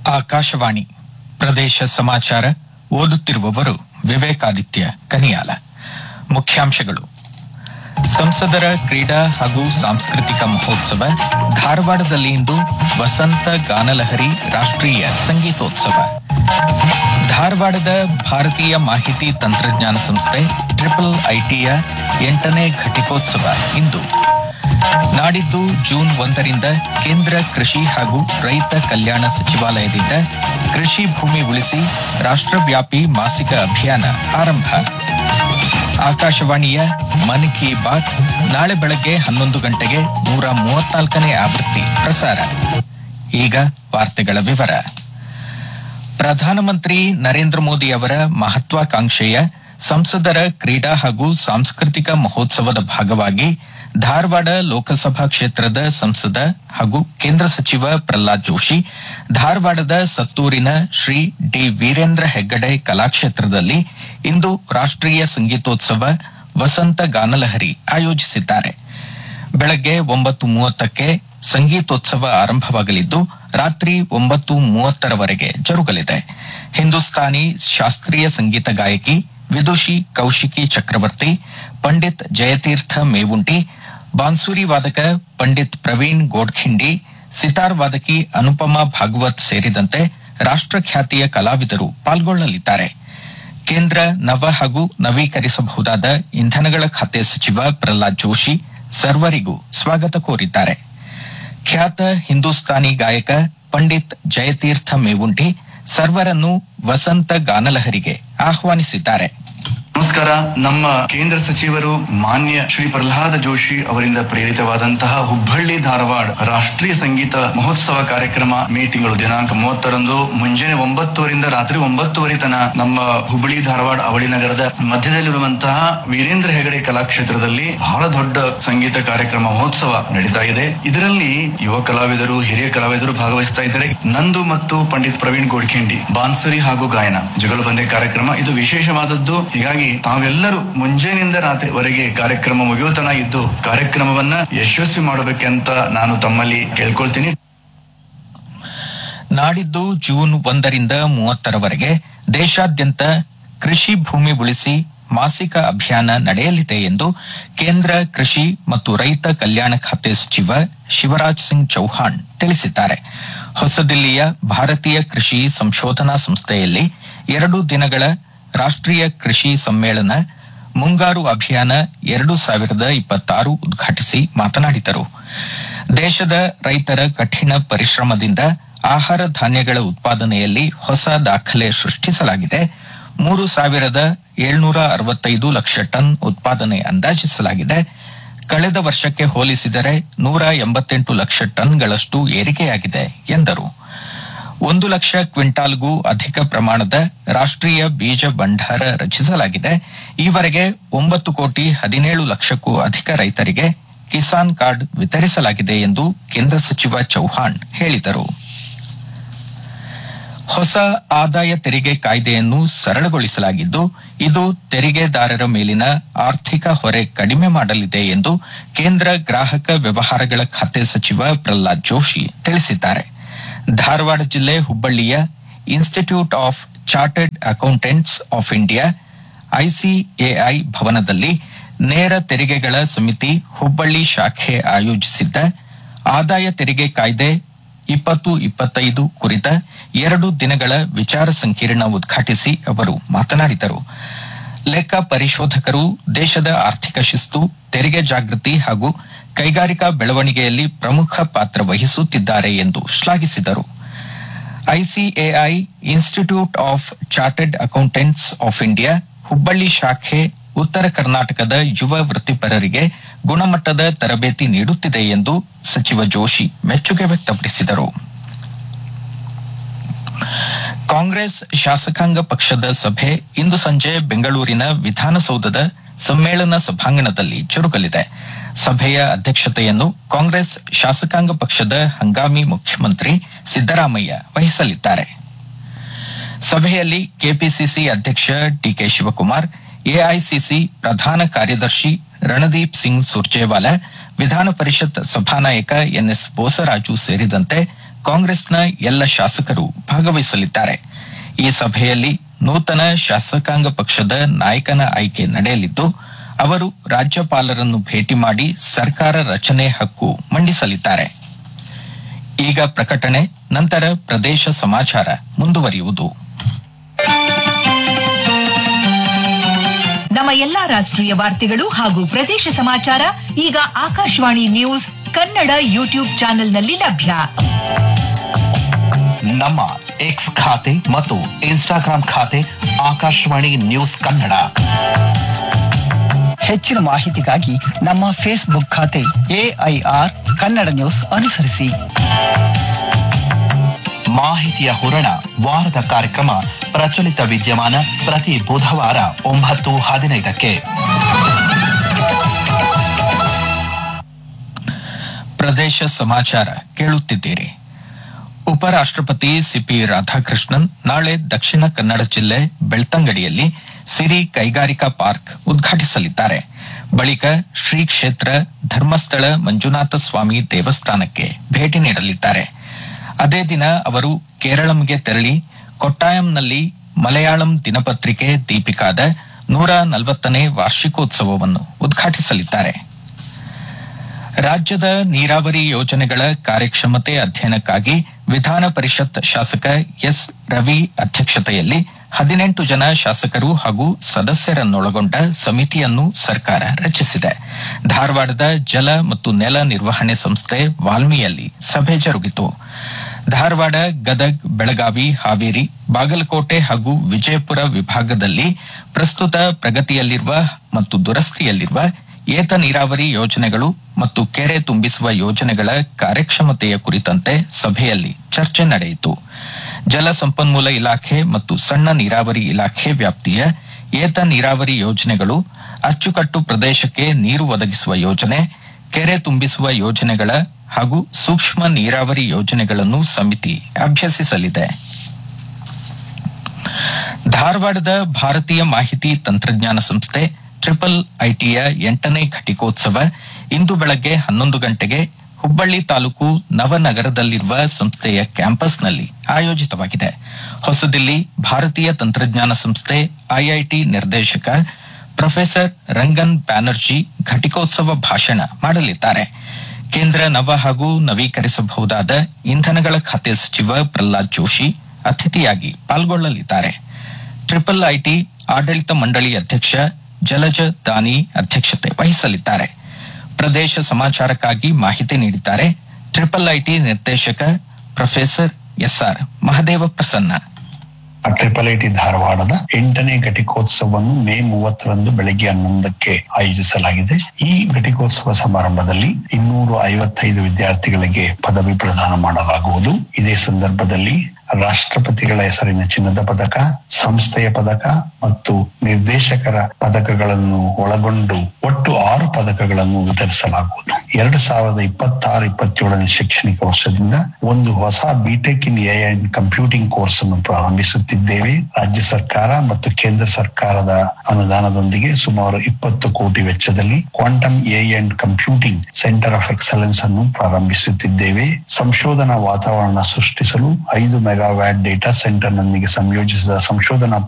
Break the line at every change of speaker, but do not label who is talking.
ಆಕಾಶವಾಣಿ ಪ್ರದೇಶ ಸಮಾಚಾರ ಓದುತ್ತಿರುವವರು ವಿವೇಕಾದಿತ್ಯ ಕನಿಯಾಲ ಮುಖ್ಯಾಂಶಗಳು ಸಂಸದರ ಕ್ರೀಡಾ ಹಾಗೂ ಸಾಂಸ್ಕೃತಿಕ ಮಹೋತ್ಸವ ಧಾರವಾಡದಲ್ಲಿ ಇಂದು ವಸಂತ ಗಾನಲಹರಿ ರಾಷ್ಟ್ರೀಯ ಸಂಗೀತೋತ್ಸವ ಧಾರವಾಡದ ಭಾರತೀಯ ಮಾಹಿತಿ ತಂತ್ರಜ್ಞಾನ ಸಂಸ್ಥೆ ಟ್ರಿಪಲ್ ಐಟಿಯ ಎಂಟನೇ ಘಟಿಕೋತ್ಸವ ಇಂದು ನಾಡಿದ್ದು ಜೂನ್ ಒಂದರಿಂದ ಕೇಂದ್ರ ಕೃಷಿ ಹಾಗೂ ರೈತ ಕಲ್ಯಾಣ ಸಚಿವಾಲಯದಿಂದ ಕೃಷಿ ಭೂಮಿ ಉಳಿಸಿ ರಾಷ್ಟ್ರವ್ಯಾಪಿ ಮಾಸಿಕ ಅಭಿಯಾನ ಆರಂಭ ಆಕಾಶವಾಣಿಯ ಮನ್ ಕಿ ಬಾತ್ ನಾಳೆ ಬೆಳಗ್ಗೆ ಹನ್ನೊಂದು ಗಂಟೆಗೆ ನೂರ ಮೂವತ್ನಾಲ್ಕನೇ ಆವೃತ್ತಿ ಪ್ರಸಾರ ಈಗ ವಾರ್ತೆಗಳ ವಿವರ ಪ್ರಧಾನಮಂತ್ರಿ ನರೇಂದ್ರ ಮೋದಿ ಅವರ ಮಹತ್ವಾಕಾಂಕ್ಷೆಯ ಸಂಸದರ ಕ್ರೀಡಾ ಹಾಗೂ ಸಾಂಸ್ಕೃತಿಕ ಮಹೋತ್ಸವದ ಭಾಗವಾಗಿ ಧಾರವಾಡ ಲೋಕಸಭಾ ಕ್ಷೇತ್ರದ ಸಂಸದ ಹಾಗೂ ಕೇಂದ್ರ ಸಚಿವ ಪ್ರಹ್ಲಾದ್ ಜೋಶಿ ಧಾರವಾಡದ ಸತ್ತೂರಿನ ಶ್ರೀ ಡಿ ವೀರೇಂದ್ರ ಹೆಗ್ಗಡೆ ಕಲಾಕ್ಷೇತ್ರದಲ್ಲಿ ಇಂದು ರಾಷ್ಟ್ರೀಯ ಸಂಗೀತೋತ್ಸವ ವಸಂತ ಗಾನಲಹರಿ ಆಯೋಜಿಸಿದ್ದಾರೆ ಬೆಳಗ್ಗೆ ಒಂಬತ್ತು ಮೂವತ್ತಕ್ಕೆ ಸಂಗೀತೋತ್ಸವ ಆರಂಭವಾಗಲಿದ್ದು ರಾತ್ರಿ ಒಂಬತ್ತು ಮೂವತ್ತರವರೆಗೆ ಜರುಗಲಿದೆ ಹಿಂದೂಸ್ತಾನಿ ಶಾಸ್ತ್ರೀಯ ಸಂಗೀತ ಗಾಯಕಿ ವಿದುಷಿ ಕೌಶಿಕಿ ಚಕ್ರವರ್ತಿ ಪಂಡಿತ್ ಜಯತೀರ್ಥ ಮೇವುಂಟಿ ಬಾನ್ಸೂರಿ ವಾದಕ ಪಂಡಿತ್ ಪ್ರವೀಣ್ ಗೋಡ್ಖಿಂಡಿ ಸಿತಾರ್ ವಾದಕಿ ಅನುಪಮಾ ಭಾಗವತ್ ಸೇರಿದಂತೆ ರಾಷ್ಟ್ರಖ್ಯಾತಿಯ ಕಲಾವಿದರು ಪಾಲ್ಗೊಳ್ಳಲಿದ್ದಾರೆ ಕೇಂದ್ರ ನವ ಹಾಗೂ ನವೀಕರಿಸಬಹುದಾದ ಇಂಧನಗಳ ಖಾತೆ ಸಚಿವ ಪ್ರಹ್ಲಾದ್ ಜೋಶಿ ಸರ್ವರಿಗೂ ಸ್ವಾಗತ ಕೋರಿದ್ದಾರೆ ಖ್ಯಾತ ಹಿಂದೂಸ್ತಾನಿ ಗಾಯಕ ಪಂಡಿತ್ ಜಯತೀರ್ಥ ಮೇವುಂಟಿ ಸರ್ವರನ್ನು ವಸಂತ ಗಾನಲಹರಿಗೆ ಆಹ್ವಾನಿಸಿದ್ದಾರೆ
ನಮಸ್ಕಾರ ನಮ್ಮ ಕೇಂದ್ರ ಸಚಿವರು ಮಾನ್ಯ ಶ್ರೀ ಪ್ರಹ್ಲಾದ ಜೋಶಿ ಅವರಿಂದ ಪ್ರೇರಿತವಾದಂತಹ ಹುಬ್ಬಳ್ಳಿ ಧಾರವಾಡ ರಾಷ್ಟ್ರೀಯ ಸಂಗೀತ ಮಹೋತ್ಸವ ಕಾರ್ಯಕ್ರಮ ಮೇ ತಿಂಗಳು ದಿನಾಂಕ ಮೂವತ್ತರಂದು ಮುಂಜಾನೆ ಒಂಬತ್ತುವರಿಂದ ರಾತ್ರಿ ಒಂಬತ್ತುವರೆ ತನ ನಮ್ಮ ಹುಬ್ಬಳ್ಳಿ ಧಾರವಾಡ ಅವಳಿ ನಗರದ ಮಧ್ಯದಲ್ಲಿರುವಂತಹ ವೀರೇಂದ್ರ ಹೆಗಡೆ ಕಲಾಕ್ಷೇತ್ರದಲ್ಲಿ ಬಹಳ ದೊಡ್ಡ ಸಂಗೀತ ಕಾರ್ಯಕ್ರಮ ಮಹೋತ್ಸವ ನಡೀತಾ ಇದೆ ಇದರಲ್ಲಿ ಯುವ ಕಲಾವಿದರು ಹಿರಿಯ ಕಲಾವಿದರು ಭಾಗವಹಿಸ್ತಾ ಇದ್ದಾರೆ ನಂದು ಮತ್ತು ಪಂಡಿತ್ ಪ್ರವೀಣ್ ಗೋಡ್ಖಿಂಡಿ ಬಾನ್ಸರಿ ಹಾಗೂ ಗಾಯನ ಜುಗಲಬಂದಿ ಕಾರ್ಯಕ್ರಮ ಇದು ವಿಶೇಷವಾದದ್ದು ಹೀಗಾಗಿ ತಾವೆಲ್ಲರೂ ಮುಂಜಾನೆಯಿಂದ ರಾತ್ರಿವರೆಗೆ ಕಾರ್ಯಕ್ರಮ ಮುಗಿಯುತನ ಇದ್ದು ಕಾರ್ಯಕ್ರಮವನ್ನ ಯಶಸ್ವಿ ಮಾಡಬೇಕಂತ ನಾನು ತಮ್ಮಲ್ಲಿ ಕೇಳ್ಕೊಳ್ತೀನಿ
ನಾಡಿದ್ದು ಜೂನ್ ಒಂದರಿಂದ ಮೂವತ್ತರವರೆಗೆ ದೇಶಾದ್ಯಂತ ಕೃಷಿ ಭೂಮಿ ಉಳಿಸಿ ಮಾಸಿಕ ಅಭಿಯಾನ ನಡೆಯಲಿದೆ ಎಂದು ಕೇಂದ್ರ ಕೃಷಿ ಮತ್ತು ರೈತ ಕಲ್ಯಾಣ ಖಾತೆ ಸಚಿವ ಶಿವರಾಜ್ ಸಿಂಗ್ ಚೌಹಾಣ್ ತಿಳಿಸಿದ್ದಾರೆ ಹೊಸದಿಲ್ಲಿಯ ಭಾರತೀಯ ಕೃಷಿ ಸಂಶೋಧನಾ ಸಂಸ್ಥೆಯಲ್ಲಿ ಎರಡು ದಿನಗಳ ರಾಷ್ಟ್ರೀಯ ಕೃಷಿ ಸಮ್ಮೇಳನ ಮುಂಗಾರು ಅಭಿಯಾನ ಎರಡು ಸಾವಿರದ ಇಪ್ಪತ್ತಾರು ಉದ್ಘಾಟಿಸಿ ಮಾತನಾಡಿದರು ದೇಶದ ರೈತರ ಕಠಿಣ ಪರಿಶ್ರಮದಿಂದ ಆಹಾರ ಧಾನ್ಯಗಳ ಉತ್ಪಾದನೆಯಲ್ಲಿ ಹೊಸ ದಾಖಲೆ ಸೃಷ್ಟಿಸಲಾಗಿದೆ ಮೂರು ಸಾವಿರದ ಏಳ್ನೂರ ಅರವತ್ತೈದು ಲಕ್ಷ ಟನ್ ಉತ್ಪಾದನೆ ಅಂದಾಜಿಸಲಾಗಿದೆ ಕಳೆದ ವರ್ಷಕ್ಕೆ ಹೋಲಿಸಿದರೆ ನೂರ ಎಂಬತ್ತೆಂಟು ಲಕ್ಷ ಟನ್ಗಳಷ್ಟು ಏರಿಕೆಯಾಗಿದೆ ಎಂದರು ಒಂದು ಲಕ್ಷ ಕ್ವಿಂಟಾಲ್ಗೂ ಅಧಿಕ ಪ್ರಮಾಣದ ರಾಷ್ಟ್ರೀಯ ಬೀಜ ಭಂಡಾರ ರಚಿಸಲಾಗಿದೆ ಈವರೆಗೆ ಒಂಬತ್ತು ಕೋಟಿ ಹದಿನೇಳು ಲಕ್ಷಕ್ಕೂ ಅಧಿಕ ರೈತರಿಗೆ ಕಿಸಾನ್ ಕಾರ್ಡ್ ವಿತರಿಸಲಾಗಿದೆ ಎಂದು ಕೇಂದ್ರ ಸಚಿವ ಚೌಹಾಣ್ ಹೇಳಿದರು ಹೊಸ ಆದಾಯ ತೆರಿಗೆ ಕಾಯ್ದೆಯನ್ನು ಸರಳಗೊಳಿಸಲಾಗಿದ್ದು ಇದು ತೆರಿಗೆದಾರರ ಮೇಲಿನ ಆರ್ಥಿಕ ಹೊರೆ ಕಡಿಮೆ ಮಾಡಲಿದೆ ಎಂದು ಕೇಂದ್ರ ಗ್ರಾಹಕ ವ್ಯವಹಾರಗಳ ಖಾತೆ ಸಚಿವ ಪ್ರಹ್ಲಾದ್ ಜೋಶಿ ತಿಳಿಸಿದ್ದಾರೆ ಧಾರವಾಡ ಜಿಲ್ಲೆ ಹುಬ್ಬಳ್ಳಿಯ institute of chartered accountants of India ICAI ಭವನದಲ್ಲಿ ನೇರ ತೆರಿಗೆಗಳ ಸಮಿತಿ ಹುಬ್ಬಳ್ಳಿ ಶಾಖೆ ಆಯೋಜಿಸಿದ್ದ ಆದಾಯ ತೆರಿಗೆ ಕಾಯ್ದೆ ಇಪ್ಪತ್ತು ಇಪ್ಪತ್ತೈದು ಕುರಿತ ಎರಡು ದಿನಗಳ ವಿಚಾರ ಸಂಕಿರಣ ಉದ್ಘಾಟಿಸಿ ಅವರು ಮಾತನಾಡಿದರು ಲೆಕ್ಕ ಪರಿಶೋಧಕರು ದೇಶದ ಆರ್ಥಿಕ ಶಿಸ್ತು ತೆರಿಗೆ ಜಾಗೃತಿ ಹಾಗೂ ಕೈಗಾರಿಕಾ ಬೆಳವಣಿಗೆಯಲ್ಲಿ ಪ್ರಮುಖ ಪಾತ್ರ ವಹಿಸುತ್ತಿದ್ದಾರೆ ಎಂದು ಶ್ಲಾಘಿಸಿದರು ICAI institute of chartered accountants of India Hubballi ಶಾಖೆ ಉತ್ತರ ಕರ್ನಾಟಕದ ಯುವ ವೃತ್ತಿಪರರಿಗೆ ಗುಣಮಟ್ಟದ ತರಬೇತಿ ನೀಡುತ್ತಿದೆ ಎಂದು ಸಚಿವ ಜೋಶಿ ಮೆಚ್ಚುಗೆ ವ್ಯಕ್ತಪಡಿಸಿದರು ಕಾಂಗ್ರೆಸ್ ಶಾಸಕಾಂಗ ಪಕ್ಷದ ಸಭೆ ಇಂದು ಸಂಜೆ ಬೆಂಗಳೂರಿನ ವಿಧಾನಸೌಧದ ಸಮ್ಮೇಳನ ಸಭಾಂಗಣದಲ್ಲಿ ಜರುಗಲಿದೆ ಸಭೆಯ ಅಧ್ಯಕ್ಷತೆಯನ್ನು ಕಾಂಗ್ರೆಸ್ ಶಾಸಕಾಂಗ ಪಕ್ಷದ ಹಂಗಾಮಿ ಮುಖ್ಯಮಂತ್ರಿ ಸಿದ್ದರಾಮಯ್ಯ ವಹಿಸಲಿದ್ದಾರೆ ಸಭೆಯಲ್ಲಿ ಕೆಪಿಸಿಸಿ ಅಧ್ಯಕ್ಷ ಡಿಕೆ ಶಿವಕುಮಾರ್ ಎಐಸಿಸಿ ಪ್ರಧಾನ ಕಾರ್ಯದರ್ಶಿ ರಣದೀಪ್ ಸಿಂಗ್ ಸುರ್ಜೇವಾಲಾ ವಿಧಾನ ಪರಿಷತ್ ಸಭಾನಾಯಕ ಎನ್ಎಸ್ ಬೋಸರಾಜು ಸೇರಿದಂತೆ ಕಾಂಗ್ರೆಸ್ನ ಎಲ್ಲ ಶಾಸಕರು ಭಾಗವಹಿಸಲಿದ್ದಾರೆ ಈ ಸಭೆಯಲ್ಲಿ ನೂತನ ಶಾಸಕಾಂಗ ಪಕ್ಷದ ನಾಯಕನ ಆಯ್ಕೆ ನಡೆಯಲಿದ್ದು ಅವರು ರಾಜ್ಯಪಾಲರನ್ನು ಭೇಟಿ ಮಾಡಿ ಸರ್ಕಾರ ರಚನೆ ಹಕ್ಕು ಮಂಡಿಸಲಿದ್ದಾರೆ ಈಗ ಪ್ರಕಟಣೆ ನಂತರ ಪ್ರದೇಶ ಸಮಾಚಾರ ಮುಂದುವರಿಯುವುದು
ನಮ್ಮ ಎಲ್ಲಾ ರಾಷ್ಟ್ರೀಯ ವಾರ್ತೆಗಳು ಹಾಗೂ ಪ್ರದೇಶ ಸಮಾಚಾರ ಈಗ ಆಕಾಶವಾಣಿ ನ್ಯೂಸ್ ಕನ್ನಡ ಯೂಟ್ಯೂಬ್ ಚಾನೆಲ್ನಲ್ಲಿ ಲಭ್ಯ
ನಮ್ಮ ಎಕ್ಸ್ ಖಾತೆ ಮತ್ತು ಇನ್ಸ್ಟಾಗ್ರಾಂ ಖಾತೆ ಆಕಾಶವಾಣಿ ನ್ಯೂಸ್ ಕನ್ನಡ
ಹೆಚ್ಚಿನ ಮಾಹಿತಿಗಾಗಿ ನಮ್ಮ ಫೇಸ್ಬುಕ್ ಖಾತೆ ಎಐಆರ್ ಕನ್ನಡ ನ್ಯೂಸ್ ಅನುಸರಿಸಿ
ಮಾಹಿತಿಯ ಹೂರಣ ವಾರದ ಕಾರ್ಯಕ್ರಮ ಪ್ರಚಲಿತ ವಿದ್ಯಮಾನ ಪ್ರತಿ ಬುಧವಾರ ಒಂಬತ್ತು ಹದಿನೈದಕ್ಕೆ
ಪ್ರದೇಶ ಸಮಾಚಾರ ಕೇಳುತ್ತಿದ್ದೀರಿ ಉಪರಾಷ್ಟ್ರಪತಿ ಸಿಪಿ ರಾಧಾಕೃಷ್ಣನ್ ನಾಳೆ ದಕ್ಷಿಣ ಕನ್ನಡ ಜಿಲ್ಲೆ ಬೆಳ್ತಂಗಡಿಯಲ್ಲಿ ಸಿರಿ ಕೈಗಾರಿಕಾ ಪಾರ್ಕ್ ಉದ್ಘಾಟಿಸಲಿದ್ದಾರೆ ಬಳಿಕ ಶ್ರೀ ಕ್ಷೇತ್ರ ಧರ್ಮಸ್ಥಳ ಮಂಜುನಾಥ ಸ್ವಾಮಿ ದೇವಸ್ಥಾನಕ್ಕೆ ಭೇಟಿ ನೀಡಲಿದ್ದಾರೆ ಅದೇ ದಿನ ಅವರು ಕೇರಳಂಗೆ ತೆರಳಿ ಕೊಟ್ಟಾಯಂನಲ್ಲಿ ಮಲಯಾಳಂ ದಿನಪತ್ರಿಕೆ ದೀಪಿಕಾದ ನೂರ ನಲವತ್ತನೇ ವಾರ್ಷಿಕೋತ್ಸವವನ್ನು ಉದ್ಘಾಟಿಸಲಿದ್ದಾರೆ ರಾಜ್ಯದ ನೀರಾವರಿ ಯೋಜನೆಗಳ ಕಾರ್ಯಕ್ಷಮತೆ ಅಧ್ಯಯನಕ್ಕಾಗಿ ವಿಧಾನ ಪರಿಷತ್ ಶಾಸಕ ಎಸ್ ರವಿ ಅಧ್ಯಕ್ಷತೆಯಲ್ಲಿ ಹದಿನೆಂಟು ಜನ ಶಾಸಕರು ಹಾಗೂ ಸದಸ್ಯರನ್ನೊಳಗೊಂಡ ಸಮಿತಿಯನ್ನು ಸರ್ಕಾರ ರಚಿಸಿದೆ ಧಾರವಾಡದ ಜಲ ಮತ್ತು ನೆಲ ನಿರ್ವಹಣೆ ಸಂಸ್ಥೆ ವಾಲ್ಮಿಯಲ್ಲಿ ಸಭೆ ಜರುಗಿತು ಧಾರವಾಡ ಗದಗ್ ಬೆಳಗಾವಿ ಹಾವೇರಿ ಬಾಗಲಕೋಟೆ ಹಾಗೂ ವಿಜಯಪುರ ವಿಭಾಗದಲ್ಲಿ ಪ್ರಸ್ತುತ ಪ್ರಗತಿಯಲ್ಲಿರುವ ಮತ್ತು ದುರಸ್ತಿಯಲ್ಲಿರುವ ಏತ ನೀರಾವರಿ ಯೋಜನೆಗಳು ಮತ್ತು ಕೆರೆ ತುಂಬಿಸುವ ಯೋಜನೆಗಳ ಕಾರ್ಯಕ್ಷಮತೆಯ ಕುರಿತಂತೆ ಸಭೆಯಲ್ಲಿ ಚರ್ಚೆ ನಡೆಯಿತು ಜಲ ಸಂಪನ್ಮೂಲ ಇಲಾಖೆ ಮತ್ತು ಸಣ್ಣ ನೀರಾವರಿ ಇಲಾಖೆ ವ್ಯಾಪ್ತಿಯ ಏತ ನೀರಾವರಿ ಯೋಜನೆಗಳು ಅಚ್ಚುಕಟ್ಟು ಪ್ರದೇಶಕ್ಕೆ ನೀರು ಒದಗಿಸುವ ಯೋಜನೆ ಕೆರೆ ತುಂಬಿಸುವ ಯೋಜನೆಗಳ ಹಾಗೂ ಸೂಕ್ಷ್ಮ ನೀರಾವರಿ ಯೋಜನೆಗಳನ್ನು ಸಮಿತಿ ಅಭ್ಯಸಿಸಲಿದೆ ಧಾರವಾಡದ ಭಾರತೀಯ ಮಾಹಿತಿ ತಂತ್ರಜ್ಞಾನ ಸಂಸ್ಥೆ ಟ್ರಿಪಲ್ ಐಟಿಯ ಎಂಟನೇ ಘಟಿಕೋತ್ಸವ ಇಂದು ಬೆಳಗ್ಗೆ ಹನ್ನೊಂದು ಗಂಟೆಗೆ ಹುಬ್ಬಳ್ಳಿ ತಾಲೂಕು ನವನಗರದಲ್ಲಿರುವ ಸಂಸ್ಥೆಯ ಕ್ಯಾಂಪಸ್ನಲ್ಲಿ ಆಯೋಜಿತವಾಗಿದೆ ಹೊಸದಿಲ್ಲಿ ಭಾರತೀಯ ತಂತ್ರಜ್ಞಾನ ಸಂಸ್ಥೆ ಐಐಟಿ ನಿರ್ದೇಶಕ ಪ್ರೊಫೆಸರ್ ರಂಗನ್ ಬ್ಯಾನರ್ಜಿ ಘಟಿಕೋತ್ಸವ ಭಾಷಣ ಮಾಡಲಿದ್ದಾರೆ ಕೇಂದ್ರ ನವ ಹಾಗೂ ನವೀಕರಿಸಬಹುದಾದ ಇಂಧನಗಳ ಖಾತೆ ಸಚಿವ ಪ್ರಹ್ಲಾದ್ ಜೋಶಿ ಅತಿಥಿಯಾಗಿ ಪಾಲ್ಗೊಳ್ಳಲಿದ್ದಾರೆ ಟ್ರಿಪಲ್ ಐಟಿ ಆಡಳಿತ ಮಂಡಳಿ ಅಧ್ಯಕ್ಷ ಜಲಜ ದಾನಿ ಅಧ್ಯಕ್ಷತೆ ವಹಿಸಲಿದ್ದಾರೆ ಪ್ರದೇಶ ಸಮಾಚಾರಕ್ಕಾಗಿ ಮಾಹಿತಿ ನೀಡಿದ್ದಾರೆ ಟ್ರಿಪಲ್ ಐಟಿ ನಿರ್ದೇಶಕ professor S R Mahadeva Prasanna
triple IT ಧಾರವಾಡದ ಎಂಟನೇ ಘಟಿಕೋತ್ಸವವನ್ನು ಮೇ ಮೂವತ್ತರಂದು ಬೆಳಗ್ಗೆ ಹನ್ನೊಂದಕ್ಕೆ ಆಯೋಜಿಸಲಾಗಿದೆ ಈ ಘಟಿಕೋತ್ಸವ ಸಮಾರಂಭದಲ್ಲಿ ಇನ್ನೂರ ಐವತ್ತೈದು ವಿದ್ಯಾರ್ಥಿಗಳಿಗೆ ಪದವಿ ಪ್ರದಾನ ಮಾಡಲಾಗುವುದು ಇದೇ ಸಂದರ್ಭದಲ್ಲಿ ರಾಷ್ಟ್ರಪತಿಗಳ ಹೆಸರಿನ ಚಿನ್ನದ ಪದಕ ಸಂಸ್ಥೆಯ ಪದಕ ಮತ್ತು ನಿರ್ದೇಶಕರ ಪದಕಗಳನ್ನು ಒಳಗೊಂಡು ಒಟ್ಟು ಆರು ಪದಕಗಳನ್ನು ವಿತರಿಸಲಾಗುವುದು ಎರಡು ಸಾವಿರದ ಇಪ್ಪತ್ತಾರು ಇಪ್ಪತ್ತೇಳನೇ ಶೈಕ್ಷಣಿಕ ವರ್ಷದಿಂದ ಒಂದು ಹೊಸ BTech in AI and computing course ಅನ್ನು ಪ್ರಾರಂಭಿಸುತ್ತಿದ್ದೇವೆ ರಾಜ್ಯ ಸರ್ಕಾರ ಮತ್ತು ಕೇಂದ್ರ ಸರ್ಕಾರದ ಅನುದಾನದೊಂದಿಗೆ ಸುಮಾರು ಇಪ್ಪತ್ತು ಕೋಟಿ ವೆಚ್ಚದಲ್ಲಿ quantum AI and computing centre of excellence ಅನ್ನು ಪ್ರಾರಂಭಿಸುತ್ತಿದ್ದೇವೆ ಸಂಶೋಧನಾ ವಾತಾವರಣ ಸೃಷ್ಟಿಸಲು ಐದು ಮೆಗಾವ್ಯಾಟ್ ಡೇಟಾ ಸೆಂಟರ್ ನೊಂದಿಗೆ ಸಂಯೋಜಿಸಿದ ಸಂಶೋಧನಾ